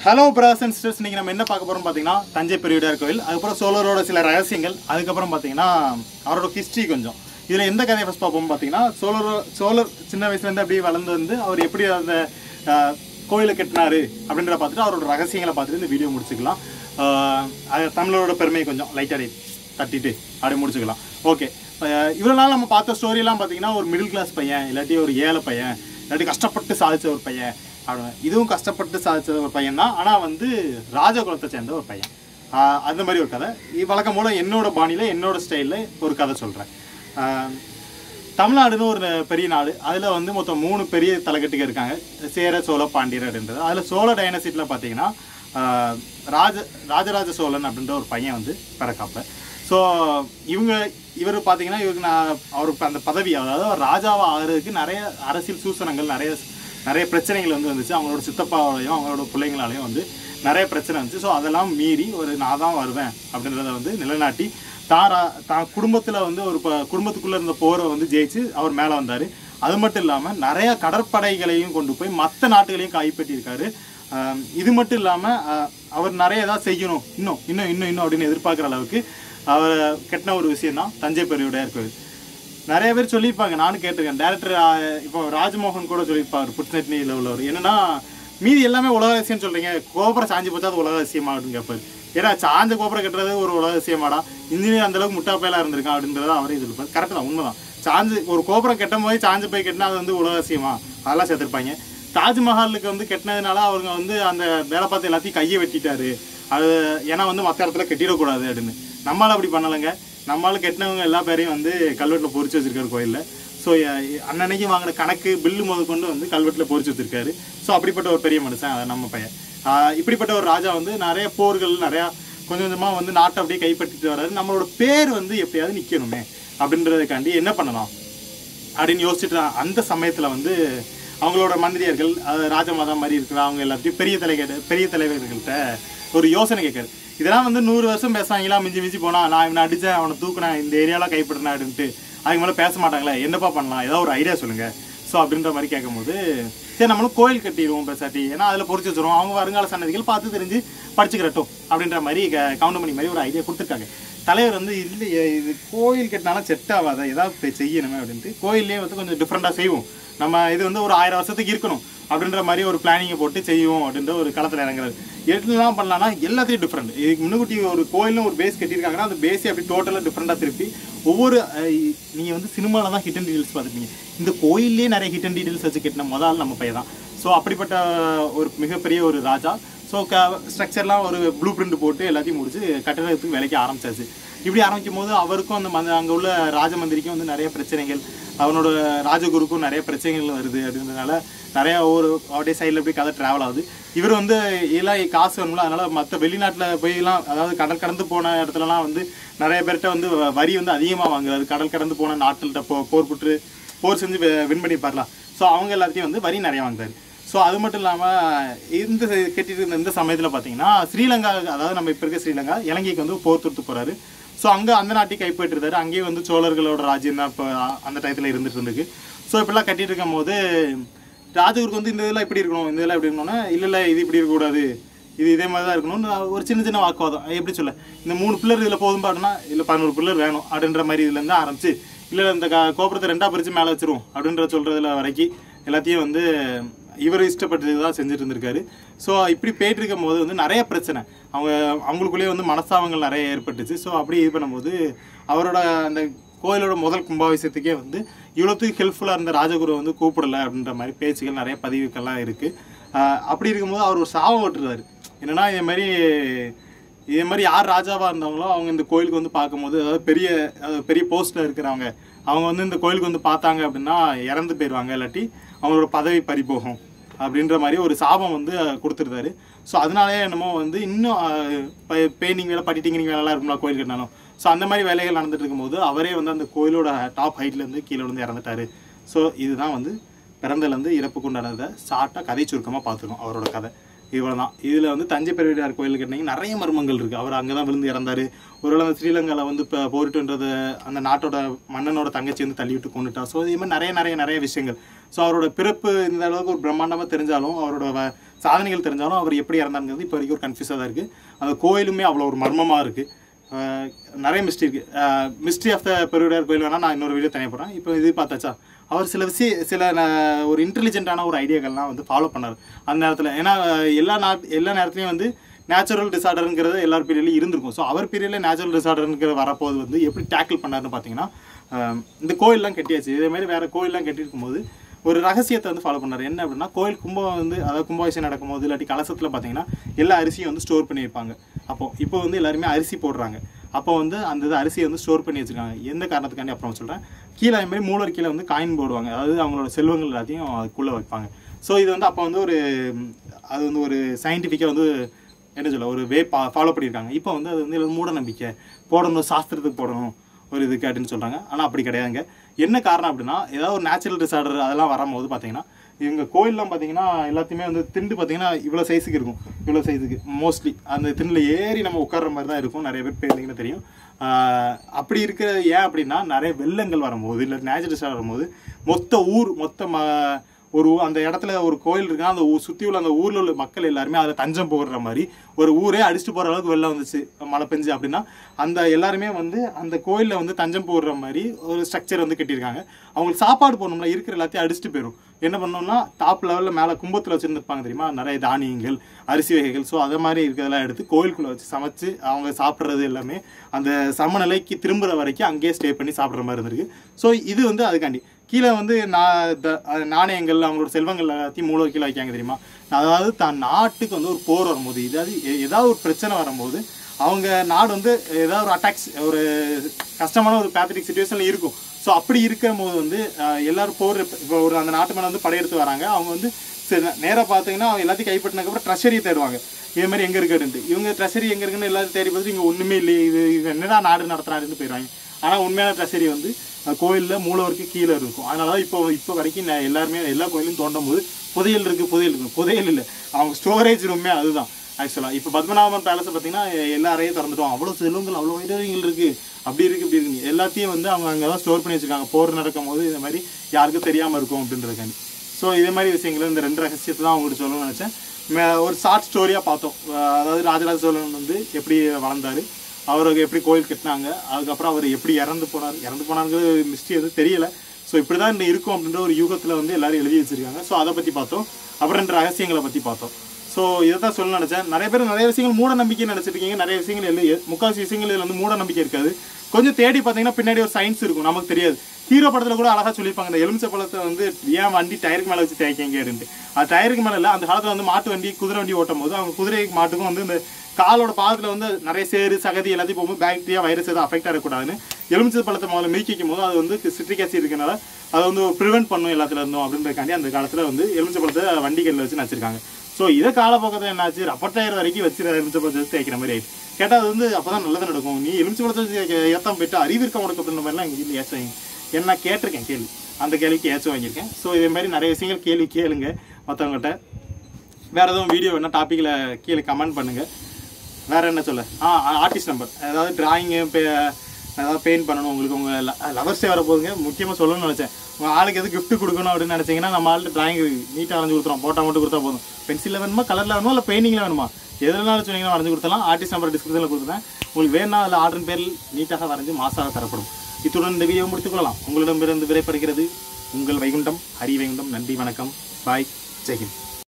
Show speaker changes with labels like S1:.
S1: hello brothers and sisters இன்னைக்கு நம்ம என்ன பார்க்க போறோம் பார்த்தீங்கன்னா தஞ்சை பெரியவிடார் கோயில் அதுக்கப்புறம் சோழரோட சில ரகசியங்கள் அதுக்கப்புறம் பார்த்தீங்கன்னா அவரோட ஹிஸ்ட்ரி கொஞ்சம் இதில் எந்த கதையை ஃபஸ்ட் பார்ப்போம் பார்த்தீங்கன்னா சோழர் சோழர் சின்ன வயசுலேருந்து அப்படியே வளர்ந்து வந்து அவர் எப்படி அந்த ஆஹ், கோயிலை கட்டினாரு அப்படின்றத பார்த்துட்டு அவரோட ரகசியங்களை பார்த்துட்டு இந்த வீடியோ முடிச்சுக்கலாம் ஆஹ், அது தமிழரோட பெருமையை கொஞ்சம் லைட்டாக தட்டிட்டு அப்படியே முடிச்சுக்கலாம் ஓகே இவ்வளோ நாள் நம்ம பார்த்த ஸ்டோரியெல்லாம் பார்த்தீங்கன்னா ஒரு மிடில் கிளாஸ் பையன் இல்லாட்டி ஒரு ஏழை பையன் இல்லாட்டி கஷ்டப்பட்டு சாதிச்ச ஒரு பையன் அப்படின்னு இதுவும் கஷ்டப்பட்டு சாதிச்ச ஒரு பையன் தான் ஆனால் வந்து ராஜகுலத்தை சேர்ந்த ஒரு பையன் ஆஹ் அந்த மாதிரி ஒரு கதை இது வழக்கம் போல என்னோட பாணியில் என்னோட ஸ்டைலில் ஒரு கதை சொல்கிறேன் தமிழ்நாடுன்னு ஒரு பெரிய நாடு அதில் வந்து மொத்தம் மூணு பெரிய தலைக்கட்டுகள் இருக்காங்க சேர சோழ பாண்டியர் அப்படின்றது அதில் சோழ டைனசிட்டியில் பார்த்தீங்கன்னா ஆஹ் ராஜ ராஜராஜ சோழன் அப்படின்ற ஒரு பையன் வந்து பிறக்காப்ப ஸோ இவங்க இவர் பார்த்தீங்கன்னா இவருக்கு நான் அவருக்கு அந்த பதவி அதாவது அவர் ராஜாவா ஆகிறதுக்கு நிறைய அரசியல் சூசனங்கள் நிறைய நிறைய பிரச்சனைகள் வந்து வந்துச்சு அவங்களோட சித்தப்பாவாலையும் அவங்களோட பிள்ளைங்களாலையும் வந்து நிறைய பிரச்சனை வந்துச்சு ஸோ அதெல்லாம் மீறி ஒரு நான் தான் வருவேன் அப்படின்றத வந்து நிலைநாட்டி தான் ரா- தான் குடும்பத்தில் வந்து ஒரு ப- குடும்பத்துக்குள்ளே இருந்த போரை வந்து ஜெயிச்சு அவர் மேலே வந்தார் அது மட்டும் இல்லாமல் நிறைய கடற்படைகளையும் கொண்டு போய் மற்ற நாட்டுகளையும் கைப்பற்றியிருக்காரு ஆம், இது மட்டும் இல்லாமல் அவர் நிறைய ஏதாவது செய்யணும் இன்னும் இன்னும் இன்னும் இன்னும் அப்படின்னு எதிர்பார்க்குற அளவுக்கு அவர் கெட்டின ஒரு விஷயம் தான் தஞ்சை பெரியவுடையார் கோவில் நிறைய பேர் சொல்லியிருப்பாங்க நானும் கேட்டிருக்கேன் டேரக்டர் இப்போ ராஜ்மோகன் கூட சொல்லியிருப்பார் புட்நெட்னியில் உள்ளவர் என்னன்னா மீதி எல்லாமே உலக ரகசியம் சொல்றீங்க கோபுரம் சாஞ்சு போச்சா அது உலக ரகசியமா அப்படின்னு கேட்பாரு ஏன்னா சாஞ்ச கோபுரம் கட்டுறது ஒரு உலக ரகசியமாடா இன்ஜினியர் அந்த அளவுக்கு முட்டாப்பையெல்லாம் இருந்திருக்கான் அப்படின்றத அவரே சொல்லிப்பார் கரெக்ட் தான் உண்மைதான் சாஞ்சு ஒரு கோபுரம் கட்டும் போது சாஞ்சு போய் கட்டினா அது வந்து உலக ரகசியமா அதெல்லாம் சேர்த்திருப்பாங்க தாஜ்மஹாலுக்கு வந்து கட்டினதுனால அவங்க வந்து அந்த வேலை பார்த்து எல்லாத்தையும் கையை வெட்டிட்டாரு அது ஏன்னா வந்து மற்ற இடத்துல கட்டிடக்கூடாது அப்படின்னு நம்மளால அப்படி பண்ணலைங்க நம்மளால கட்டினவங்க எல்லா பேரையும் வந்து கல்வெட்டில் பொறிச்சு வச்சிருக்காரு கோயிலில் ஸோ அன்னன்னைக்கு வாங்கின கணக்கு பில்லு முதல் கொண்டு வந்து கல்வெட்டில் பொறிச்சு வச்சிருக்காரு ஸோ அப்படிப்பட்ட ஒரு பெரிய மனுஷன் அது நம்ம பையன் ஆஹ் இப்படிப்பட்ட ஒரு ராஜா வந்து நிறைய போர்கள் நிறையா கொஞ்சம் கொஞ்சமாக வந்து நாட்டை அப்படியே கைப்பற்றிட்டு வர்றாரு நம்மளோட பேர் வந்து எப்படியாவது நிற்கணுமே அப்படின்றதுக்காண்டி என்ன பண்ணலாம் அப்படின்னு யோசிச்சுட்டு நான் அந்த சமயத்தில் வந்து அவங்களோட மந்திரியர்கள் அது ராஜமாதா மாதிரி இருக்கிற அவங்க எல்லாத்தையும் பெரிய தலைவர் பெரிய தலைவர்கள்ட்ட ஒரு யோசனை கேட்காரு இதெல்லாம் வந்து நூறு வருஷம் பேசுவாங்களா மிஞ்சி மிஞ்சி போனா நான் இவனை அடிச்சேன் அவனை தூக்குனேன் இந்த ஏரியாலாம் கைப்பற்றினேன் அப்படின்ட்டு அதுக்கு மேலே பேச மாட்டாங்களே என்னப்பா பண்ணலாம் ஏதாவது ஒரு ஐடியா சொல்லுங்க ஸோ அப்படின்ற மாதிரி கேட்கும்போது சரி நம்மளும் கோயில் கட்டிடுவோம் பேசாட்டி ஏன்னா அதில் பொறிச்சு வச்சிருவோம் அவங்க வருங்கால சன்னதிகள் பார்த்து தெரிஞ்சு படிச்சுக்கிறட்டும் அப்படின்ற மாதிரி கவுண்டமணி மாதிரி ஒரு ஐடியா கொடுத்துருக்காங்க தலைவர் வந்து இல்லையே இது கோயில் கட்டினாலும் செட் ஆகாத ஏதாவது போய் செய்யணுமே அப்படின்ட்டு கோயிலே வந்து கொஞ்சம் டிஃப்ரெண்ட்டாக செய்வோம் நம்ம இது வந்து ஒரு ஆயிரம் வருஷத்துக்கு இருக்கணும் அப்படின்ற மாதிரி ஒரு பிளானிங்கை போட்டு செய்வோம் அப்படின்ற ஒரு களத்தில் இறங்குறாரு என்னலாம் பண்ணலாம்னா எல்லாத்தையும் டிஃப்ரெண்ட் இதுக்கு முன்னுக்கூட்டி ஒரு கோயிலும் ஒரு பேஸ் கட்டியிருக்காங்கன்னா அந்த பேஸே அப்படி டோட்டலாக டிஃப்ரெண்ட்டாக திருப்பி ஒவ்வொரு நீங்கள் வந்து சினிமாவில் தான் ஹிட் அண்ட் டீடைல்ஸ் பார்த்துருப்பீங்க இந்த கோயிலே நிறைய ஹிட் அண்ட் டீடைல்ஸ் வச்சு கட்டின முதல் நம்ம பையன் தான் ஸோ அப்படிப்பட்ட ஒரு மிகப்பெரிய ஒரு ராஜா ஸோ க ஸ்ட்ரக்சர்லாம் ஒரு ப்ளூ பிரிண்ட் போட்டு எல்லாத்தையும் முடிச்சு கட்டடத்துக்கு வேலைக்கு ஆரம்பிச்சாச்சு இப்படி ஆரம்பிக்கும் போது அவருக்கும் அந்த மந்த அங்கே உள்ள ராஜமந்திரிக்கும் வந்து நிறைய பிரச்சனைகள் அவனோட ராஜகுருக்கும் நிறைய பிரச்சனைகள் வருது அப்படின்றதுனால நிறைய ஒரு அப்படியே சைடில் அப்படியே கதை ட்ராவல் ஆகுது இவர் வந்து எல்லாம் காசு வேணும்ல அதனால மற்ற வெளிநாட்டில் போய்லாம் அதாவது கடல் கடந்து போன இடத்துலலாம் வந்து நிறைய பேர்கிட்ட வந்து வ- வரி வந்து அதிகமாக வாங்குறாரு கடல் கடந்து போன நாட்டுகிட்ட போ போர் புற்று போர் செஞ்சு வின் பண்ணிப்பார்லாம் ஸோ அவங்க எல்லாத்தையும் வந்து வரி நிறைய வாங்குறாரு ஸோ அது மட்டும் இல்லாமல் இந்த கட்டிட்டு இருந்த இந்த சமயத்தில் பார்த்தீங்கன்னா ஸ்ரீலங்கா அதாவது நம்ம இப்போ இருக்க ஸ்ரீலங்கா இலங்கைக்கு வந்து போர் தொடுத்து போகிறாரு ஸோ அங்கே அந்த நாட்டை கைப்பற்றிருந்தாரு அங்கேயே வந்து சோழர்களோட ராஜ்யம் தான் இப்போ அந்த டயத்தில் இருந்துட்டு இருந்துருக்கு ஸோ இப்படிலாம் கட்டிட்டு இருக்கும் போது ராஜகுருக்கு வந்து இந்த இதெல்லாம் இப்படி இருக்கணும் இந்த இதெல்லாம் இப்படி இருக்கணும்னா இல்லை இல்லை இது இப்படி இருக்கக்கூடாது இது இதே மாதிரி தான் இருக்கணும்னு ஒரு சின்ன சின்ன வாக்குவாதம் எப்படி சொல்ல இந்த மூணு பில்லர் இதில் போதும் பாடுனா இல்லை பதினோரு பில்லர் வேணும் அப்படின்ற மாதிரி இதுலேருந்து ஆரம்பிச்சு இல்லை இந்த க கோபுரத்தை ரெண்டாக பிரித்து மேலே வச்சிருவோம் அப்படின்ற சொல்கிறதுல வரைக்கும் எல்லாத்தையும் வந்து இவர் இஷ்டப்பட்டது தான் செஞ்சுட்டு இருந்திருக்காரு ஸோ இப்படி போயிட்டு இருக்கும் போது வந்து நிறைய பிரச்சனை அவங்க அவங்களுக்குள்ளேயே வந்து மனஸ்தாபங்கள் நிறைய ஏற்பட்டுச்சு ஸோ அப்படி இது பண்ணும்போது அவரோட அந்த கோயிலோட முதல் கும்பாபிஷேகத்துக்கே வந்து இவ்வளோத்துக்கு ஹெல்ப்ஃபுல்லாக இருந்த ராஜகுரு வந்து கூப்பிடல அப்படின்ற மாதிரி பேச்சுகள் நிறைய பதிவுகள்லாம் இருக்குது அப்படி இருக்கும்போது அவர் ஒரு சாபம் விட்டுறாரு என்னன்னா இதே மாதிரி இதே மாதிரி யார் ராஜாவாக இருந்தவங்களோ அவங்க இந்த கோயிலுக்கு வந்து பார்க்கும்போது அதாவது பெரிய அதாவது பெரிய போஸ்ட்டில் இருக்கிறவங்க அவங்க வந்து இந்த கோயிலுக்கு வந்து பார்த்தாங்க அப்படின்னா இறந்து போயிடுவாங்க இல்லாட்டி அவங்களோட பதவி பறிபோகும் அப்படின்ற மாதிரி ஒரு சாபம் வந்து அஹ், கொடுத்துருந்தாரு ஸோ அதனாலே என்னமோ வந்து இன்னும் பெயிண்டிங் வேலை பட்டிட்டிங்கிங் வேலைலாம் இருக்கும்ல கோயில் கட்டினாலும் ஸோ அந்த மாதிரி வேலைகள் நடந்துட்டு இருக்கும்போது அவரே வந்து அந்த கோயிலோட டாப் ஹைட்லேருந்து கீழே விழுந்து இறந்துட்டாரு ஸோ இதுதான் வந்து பிறந்தலேருந்து இறப்புக்கு உண்டானதை ஷார்ட்டாக கதை சுருக்கமாக பார்த்துருக்கோம் அவரோட கதை இவ்வளோ தான் இதில் வந்து தஞ்சை பெருவிடார் கோயில் கேட்டிங்கன்னா நிறைய மர்மங்கள் இருக்குது அவர் அங்கே தான் விழுந்து இறந்தாரு ஒருவேளை அந்த ஸ்ரீலங்காவில் வந்து இப்போ போரிட்டுன்றது அந்த நாட்டோட மன்னனோட தங்கச்சி வந்து தள்ளி விட்டு கொண்டுட்டா ஸோ இதே மாதிரி நிறைய நிறைய நிறைய விஷயங்கள் ஸோ அவரோட பிறப்பு இந்த அளவுக்கு ஒரு பிரம்மாண்டமாக தெரிஞ்சாலும் அவரோட வ- சாதனைகள் தெரிஞ்சாலும் அவர் எப்படி இறந்தாருங்கிறது இப்போ வரைக்கும் ஒரு கன்ஃபியூஸாக தான் இருக்குது அந்த கோயிலுமே அவ்வளோ ஒரு மர்மமாக இருக்குது ஆஹ் நிறைய மிஸ்ட்ரி இருக்கு மிஸ்ட்ரி ஆஃப் த பெருவிடையார் கோயில் வேணா நான் இன்னொரு வீடியோ தனியாக போடுறேன் இப்போ இது பார்த்தாச்சா அவர் சில விஷய சில ந- ஒரு இன்டெலிஜென்ட்டான ஒரு ஐடியாக்கள்லாம் வந்து ஃபாலோ பண்ணார் அந்த நேரத்தில் ஏன்னா ஆஹ் எல்லா நாட் எல்லா நேரத்துலையும் வந்து நேச்சுரல் டிசார்டருங்கிறது எல்லார் பீரியட்லையும் இருந்திருக்கும் ஸோ அவர் பீரியடில் நேச்சுரல் டிசார்டருங்கிற வரப்போது வந்து எப்படி டேக்கிள் பண்ணாருன்னு பார்த்தீங்கன்னா ஆஹ் இந்த கோயிலெலாம் கட்டியாச்சு இதே மாதிரி வேறு கோயிலெலாம் கட்டியிருக்கும் போது ஒரு ரகசியத்தை வந்து ஃபாலோ பண்ணார் என்ன அப்படின்னா கோயில் கும்பம் வந்து அதாவது கும்பாபிஷேகம் நடக்கும்போது இல்லாட்டி கலசத்தில் பார்த்தீங்கன்னா எல்லா அரிசியும் வந்து ஸ்டோர் பண்ணி வைப்பாங்க அப்போ இப்போ வந்து எல்லாருமே அரிசி போடுறாங்க அப்போ வந்து அந்த இது அரிசியை வந்து ஸ்டோர் பண்ணி வச்சிருக்காங்க எந்த காரணத்துக்காண்டி அப்புறம் சொல்கிறேன் கீழே அதே மாதிரி மூலர் கீழே வந்து காயின் போடுவாங்க அதாவது அவங்களோட செல்வங்கள் எல்லாத்தையும் அதுக்குள்ளே வைப்பாங்க ஸோ இது வந்து அப்போ வந்து ஒரு ம், அது வந்து ஒரு சயின்டிஃபிக்காக வந்து என்ன சொல்ல ஒரு வே ஃபாலோ பண்ணியிருக்காங்க இப்போ வந்து அது வந்து மூட நம்பிக்கை போடணும் சாஸ்திரத்துக்கு போடணும் ஒரு இதுக்கு அப்படின்னு சொல்கிறாங்க ஆனால் அப்படி கிடையாதுங்க என்ன காரணம் அப்படின்னா ஏதாவது ஒரு நேச்சுரல் டிசார்டர் அதெல்லாம் வரும்போது பார்த்தீங்கன்னா இவங்க கோயிலெலாம் பார்த்தீங்கன்னா எல்லாத்தையுமே வந்து திண்டு பார்த்தீங்கன்னா இவ்வளோ சைஸுக்கு இருக்கும் இவ்வளோ சைஸுக்கு மோஸ்ட்லி அந்த திண்டில் ஏறி நம்ம உட்கார்ற மாதிரி தான் இருக்கும் நிறைய பேர் போயிருந்தீங்கன்னா தெரியும் ஆஹ் அப்படி இருக்கிற ஏன் அப்படின்னா நிறைய வெள்ளங்கள் வரும்போது இல்லை நேச்சுரல் டிசார்டர் வரும்போது மொத்த ஊர் மொத்த ம ஒரு ஊ- அந்த இடத்துல ஒரு கோயில் இருக்குன்னா அந்த ஊ- சுத்தி உள்ள அந்த ஊர்ல உள்ள மக்கள் எல்லாருமே அதில் தஞ்சம் போடுற மாதிரி ஒரு ஊரே அடிச்சுட்டு போற அளவுக்கு வெள்ளம் வந்துச்சு மழை பெஞ்சு அப்படின்னா அந்த எல்லாருமே வந்து அந்த கோயில்ல வந்து தஞ்சம் போடுற மாதிரி ஒரு ஸ்ட்ரக்சர் வந்து கட்டியிருக்காங்க அவங்களுக்கு சாப்பாடு போடணும்ல இருக்கிற எல்லாத்தையும் அடிச்சுட்டு போயிடும் என்ன பண்ணோம்னா டாப் லெவல்ல மேல கும்பத்துல வச்சிருந்துருப்பாங்க தெரியுமா நிறைய தானியங்கள் அரிசி வகைகள் ஸோ அதை மாதிரி இருக்கிறதெல்லாம் எடுத்து கோயிலுக்குள்ள வச்சு சமைச்சு அவங்க சாப்பிட்றது எல்லாமே அந்த சமநிலைக்கு திரும்புற வரைக்கும் அங்கேயே ஸ்டே பண்ணி சாப்பிட்ற மாதிரி இருந்திருக்கு ஸோ இது வந்து அதுக்காண்டி கீழே வந்து நா- த- அஹ் நாணயங்கள் அவங்களோட செல்வங்கள் எல்லாத்தையும் மூல கீழே வைக்காங்க தெரியுமா அதாவது தான் நாட்டுக்கு வந்து ஒரு போர் வரும்போது இதாவது எ- ஏதாவது ஒரு பிரச்சனை வரும்போது அவங்க நாடு வந்து ஏதாவது ஒரு அட்டாக்ஸ் ஒரு கஷ்டமான ஒரு பேத்தட்டிக் சுச்சுவேஷனில் இருக்கும் ஸோ அப்படி இருக்கிற போது வந்து அஹ், எல்லாரும் போர் இப்போ ஒரு அந்த நாட்டு மேலே வந்து படையெடுத்து வராங்க அவங்க வந்து நேராக பார்த்தீங்கன்னா அவங்க எல்லாத்தையும் கைப்பற்றினதுக்கப்புறம் ட்ரெஷரியை தேடுவாங்க இதே மாதிரி எங்கே இருக்குன்ட்டு இவங்க ட்ரெஷரி எங்கே இருக்குன்னு எல்லாரும் தேடி பார்த்துட்டு இங்கே ஒன்றுமே இல்லை இது இது என்னடா நாடு நடத்துறாருன்னு போயிடுவாங்க ஆனால் உண்மையான ட்ரெஷரி வந்து கோயிலில் மூலவருக்கு கீழே இருக்கும் அதனால தான் இப்போ இப்போ வரைக்கும் நான் எல்லாருமே எல்லா கோயிலும் தோண்டும் போது புதையல் இருக்குது புதையல் இருக்குது புதையல் இல்லை அவங்க ஸ்டோரேஜ் ரூமே அதுதான் ஆக்சுவலாக இப்போ பத்மநாபன் பேலஸை பார்த்தீங்கன்னா எல்லா அறையும் திறந்துட்டோம் அவ்வளோ செல்வங்கள் அவ்வளோ வைடவியங்கள் இருக்குது அப்படி இருக்குது இப்படி இருக்குங்க எல்லாத்தையும் வந்து அவங்க அங்கே தான் ஸ்டோர் பண்ணி வச்சிருக்காங்க போர் நடக்கும் போது இந்த மாதிரி யாருக்கும் தெரியாமல் இருக்கும் அப்படின்றதுக்காண்டி ஸோ இதே மாதிரி விஷயங்கள் இந்த ரெண்டு ரகசியத்தை தான் அவங்களுக்கு சொல்லணும்னு நினச்சேன் மே- ஒரு ஷார்ட் ஸ்டோரியாக பார்த்தோம் அஹ் அதாவது ராஜராஜ சோழன் வந்து எப்படி வளர்ந்தாரு அவருக்கு எப்படி கோயில் கட்டினாங்க அதுக்கப்புறம் அவர் எப்படி இறந்து போனார் இறந்து போனாருங்கிறது மிஸ்ட்ரி எதுவும் தெரியல ஸோ இப்படி தான் இருக்கும் அப்படின்ற ஒரு யூகத்தில் வந்து எல்லாரும் எழுதி வச்சிருக்காங்க ஸோ அதை பற்றி பார்த்தோம் அப்புறம் ரெண்டு ரகசியங்களை பற்றி பார்த்தோம் ஸோ இதை தான் சொல்ல நினச்சேன் நிறைய பேர் நிறைய விஷயங்கள் மூட நம்பிக்கை நினச்சிருக்கீங்க நிறைய விஷயங்கள் எழுதி முக்கால்வாசி விஷயங்கள் இதில் வந்து மூட நம்பிக்கை இருக்காது கொஞ்சம் தேடி பார்த்தீங்கன்னா பின்னாடி ஒரு சயின்ஸ் இருக்கும் நமக்கு தெரியாது ஹீரோ படத்தில் கூட அழகாக சொல்லியிருப்பாங்க இந்த எலுமிச்சை பழத்தை வந்து ஏன் வண்டி டயருக்கு மேலே வச்சு தேய்க்கங்க அப்படின்ட்டு அது டயருக்கு மேலே இல்லை அந்த காலத்தில் வந்து மாட்டு வண்டி குதிரை வண்டி ஓட்டும் போது அவங்க குதிரை மாட்டுக்கும் வந்து இந்த காலோட பாதத்தில் வந்து நிறைய சேறு சகதி எல்லாத்தையும் போகும்போது பாக்டீரியா வைரஸ் எதுவும் அஃபெக்ட் ஆகக்கூடாதுன்னு எலுமிச்சை பழத்தை முதல்ல மிதிக்க வைக்கும் போது அது வந்து சிட்ரிக் ஆசிட் இருக்கனால அதை வந்து ப்ரிவென்ட் பண்ணும் எல்லாத்துல இருந்தும் அப்படின்றதுக்காண்டி அந்த காலத்தில் வந்து எலுமிச்சை பழத்தை வண்டிகளில் வச்சு நச்சிருக்காங்க ஸோ இதை காலப்போக்கத்தை என்னாச்சு ரப்பர் டயர் வரைக்கும் வச்சு எலுமிச்சை பழத்தை வச்சு தேய்க்கிற மாதிரி ஆயிடுச்சு கேட்டால் அது வந்து அப்போ தான் நல்லது நடக்கும் நீ எலுமிச்சை பழத்தை வச்சு ஏற்றாம போயிட்டு அறிவு இருக்க உனக்கு அப்படின்ற மாதிரிலாம் எங்கள் வீட்டில் ஏற்ற என்ன கேட்டிருக்கேன் கேள்வி அந்த கேள்விக்கு ஏச்சும் வாங்கியிருக்கேன் ஸோ இதே மாதிரி நிறைய விஷயங்கள் கேள்வி கேளுங்க மற்றவங்ககிட்ட வேற எதுவும் வீடியோ வேணா டாப்பிக்கில் கீழே கமெண்ட் பண்ணுங்க வேற என்ன சொல்ல ஆ ஆர்டிஸ்ட் நம்பர் அதாவது டிராயிங்கு ஏதாவது பெயிண்ட் பண்ணணும் உங்களுக்கு உங்கள் லவர்ஸே வர போதுங்க முக்கியமாக சொல்லணும்னு நினச்சேன் உங்கள் ஆளுக்கு எது gift கொடுக்கணும் அப்படின்னு நினச்சிங்கன்னா நம்ம ஆளுக்கு டிராயிங் நீட்டாக வரைஞ்சி கொடுத்துரும் போட்டோ மட்டும் கொடுத்தா போதும் பென்சிலில் வேணுமா கலரில் வேணுமா இல்லை பெயிண்டிங்கில் வேணுமா எதுனாலும் சொன்னீங்கன்னா வரைஞ்சி கொடுத்தலாம் ஆர்டிஸ்ட் நம்பர் டிஸ்கிரிப்ஷனில் கொடுத்துருந்தேன் உங்களுக்கு வேணா அதில் ஆர்டரின் பேரில் நீட்டாக வரைஞ்சி மாசாக தரப்படும் இத்துடன் இந்த வீடியோ முடித்துக் கொள்ளலாம் உங்களிடமிருந்து விடைபெறுகிறது உங்கள் வைகுண்டம் ஹரி வைகுண்டம் நன்றி வணக்கம் பாய் ஜெய்ஹிந்த்